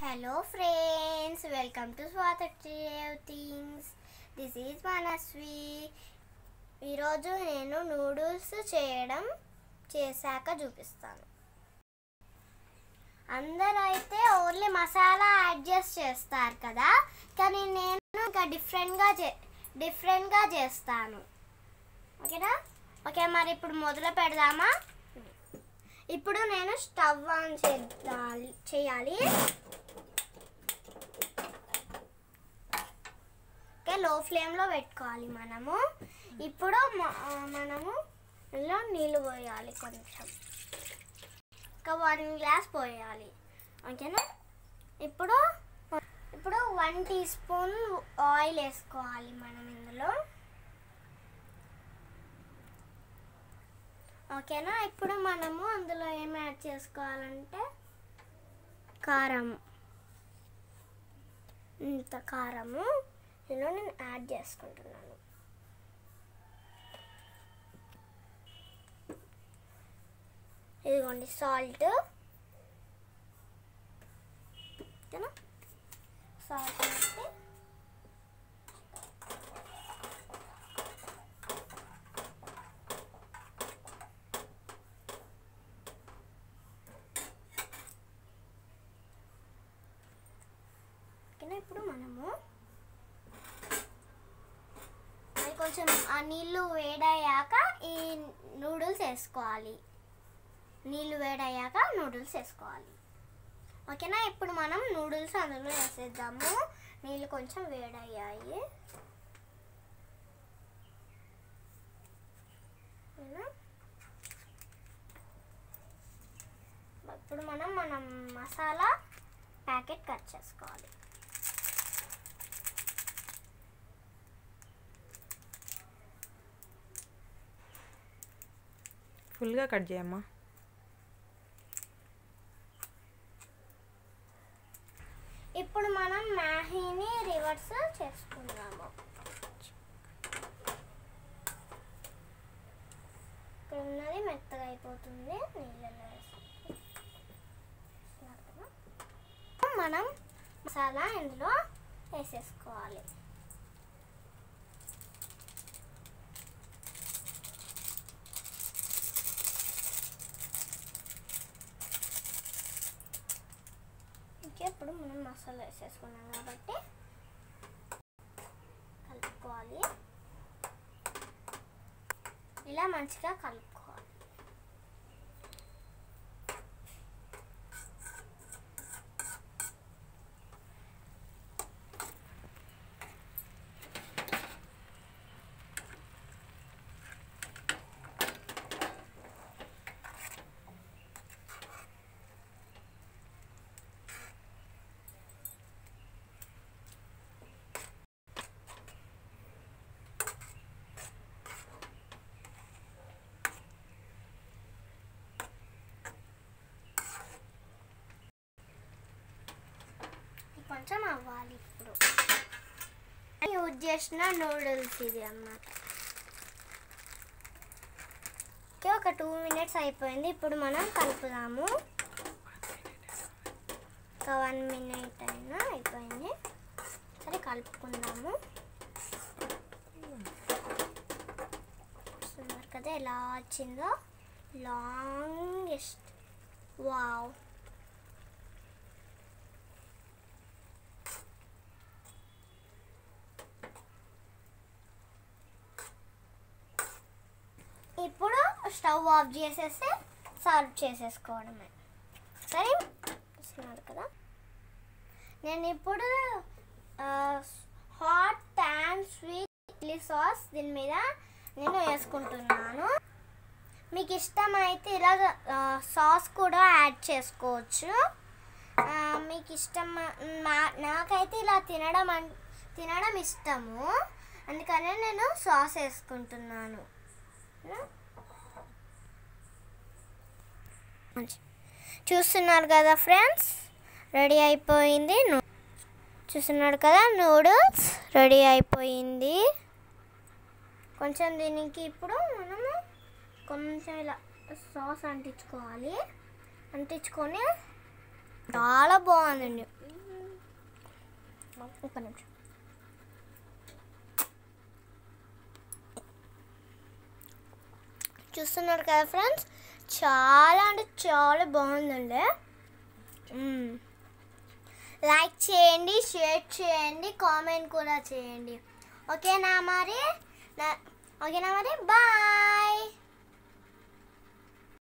Hello friends welcome to Swath things this is Manasvi ఈరోజు నేను noodles చేయడం చేశాక చూపిస్తాను అందరూ అయితే ఓన్లీ మసాలా అడ్జస్ట్ చేస్తారు కదా కానీ నేను ఇంకా డిఫరెంట్గా చే డిఫరెంట్గా చేస్తాను ఓకేనా ఓకే మరి ఇప్పుడు మొదలు పెడదామా ఇప్పుడు నేను స్టవ్ ఆన్ చేయాలి చేయాలి ఓకే లో ఫ్లేమ్లో పెట్టుకోవాలి మనము ఇప్పుడు మ- ఆ, మనము ఇందులో నీళ్ళు పోయాలి కొంచెం ఒక వన్ గ్లాస్ పోయాలి ఓకేనా ఇప్పుడు ఇప్పుడు వన్ టీ స్పూన్ ఆయిల్ వేసుకోవాలి మనం ఇందులో ఓకేనా ఇప్పుడు మనము అందులో ఏం యాడ్ చేసుకోవాలంటే కారం ఇంత కారము ఇందులో నేను యాడ్ చేసుకుంటున్నాను ఇదిగోండి సాల్ట్ ఓకేనా సాల్ట్ వేసి ఓకేనా ఇప్పుడు మనము అది కొంచెం ఆ నీళ్ళు వేడయ్యాక ఈ నూడిల్స్ వేసుకోవాలి నీళ్ళు వేడయ్యాక నూడిల్స్ వేసుకోవాలి ఓకేనా ఇప్పుడు మనం నూడిల్స్ అందులో వేసేద్దాము నీళ్ళు కొంచెం వేడయ్యాయి ఓకేనా? ఇప్పుడు మనం మనం మసాలా ప్యాకెట్ కట్ చేసుకోవాలి ఫుల్గా కట్ చేయమ్మా ఇప్పుడు మనం మ్యాహీని రివర్స్ చేసుకుందాము ఇక్కడ ఉన్నది మెత్తగా అయిపోతుంది నీళ్ళలో వేసి మనం మసాలా ఇందులో వేసేసుకోవాలి ఓకే ఇప్పుడు మనం మసాలా వేసేసుకున్నాం కాబట్టి కలుపుకోవాలి ఇలా మంచిగా కలుపుకోవాలి ఇది కొంచెం అవ్వాలి ఇప్పుడు యూజ్ చేసిన నూడిల్స్ ఇది అన్నమాట ఓకే ఒక టూ మినిట్స్ అయిపోయింది ఇప్పుడు మనం కలుపుదాము ఒక వన్ మినిట్ అయినా అయిపోయింది సరే కలుపుకుందాము చూస్తున్నారు కదా ఎలా వచ్చిందో లాంగెస్ట్ వావ్ ఇప్పుడు స్టవ్ ఆఫ్ చేసేసి సర్వ్ చేసేసుకోవడమే సరే చూస్తున్నారు కదా నేను ఇప్పుడు hot and sweet chilli sauce దీని మీద నేను వేసుకుంటున్నాను మీకు ఇష్టమైతే ఇలా సాస్ కూడా యాడ్ చేసుకోవచ్చు ఆ, మీకు ఇష్టం నా- నాకైతే ఇలా తినడం అన్ తినడం ఇష్టము అందుకనే నేను సాస్ వేసుకుంటున్నాను చూస్తున్నారు కదా ఫ్రెండ్స్ రెడీ అయిపోయింది నూ- చూస్తున్నారు కదా నూడిల్స్ రెడీ అయిపోయింది కొంచెం దీనికి ఇప్పుడు మనము కొంచెం ఇలా సాస్ అంటించుకోవాలి అంటించుకొని చాలా బాగుందండి ఒక్క నిమిషం చూస్తున్నారు కదా ఫ్రెండ్స్ చాలా అంటే చాలా బాగుందండి మ్మ్. లైక్ చేయండి షేర్ చేయండి కామెంట్ కూడా చేయండి ఓకేనా మరి నా- ఓకేనా మరి బాయ్